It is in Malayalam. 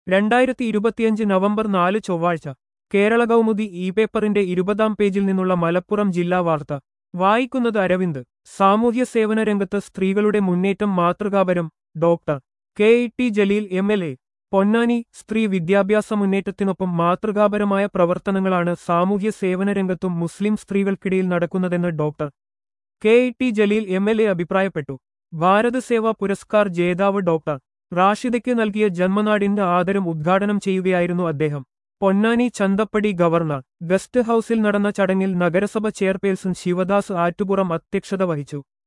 രണ്ടായിരത്തി ഇരുപത്തിയഞ്ച് നവംബർ നാല് ചൊവ്വാഴ്ച കേരള കൗമുദി ഇ പേപ്പറിന്റെ ഇരുപതാം പേജിൽ നിന്നുള്ള മലപ്പുറം ജില്ലാ വാർത്ത വായിക്കുന്നത് അരവിന്ദ് സാമൂഹ്യ സേവന രംഗത്ത് സ്ത്രീകളുടെ മുന്നേറ്റം മാതൃകാപരം doctor K E T Jaleel M L A Ponnani സ്ത്രീ വിദ്യാഭ്യാസ മുന്നേറ്റത്തിനൊപ്പം മാതൃകാപരമായ പ്രവർത്തനങ്ങളാണ് സാമൂഹ്യ സേവന രംഗത്തും മുസ്ലിം സ്ത്രീകൾക്കിടയിൽ നടക്കുന്നതെന്ന് doctor K E T Jaleel M L A അഭിപ്രായപ്പെട്ടു ഭാരത് സേവാ പുരസ്കാർ ജേതാവ് ഡോക്ടർ റാഷിദയ്ക്ക് നൽകിയ ജന്മനാടിന്റെ ആദരം ഉദ്ഘാടനം ചെയ്യുകയായിരുന്നു അദ്ദേഹം പൊന്നാനി ചന്തപ്പടി ഗവർണർ ഗസ്റ്റ് ഹൌസിൽ നടന്ന ചടങ്ങിൽ നഗരസഭ ചെയർപേഴ്സൺ ശിവദാസ് ആറ്റുപുറം അധ്യക്ഷത വഹിച്ചു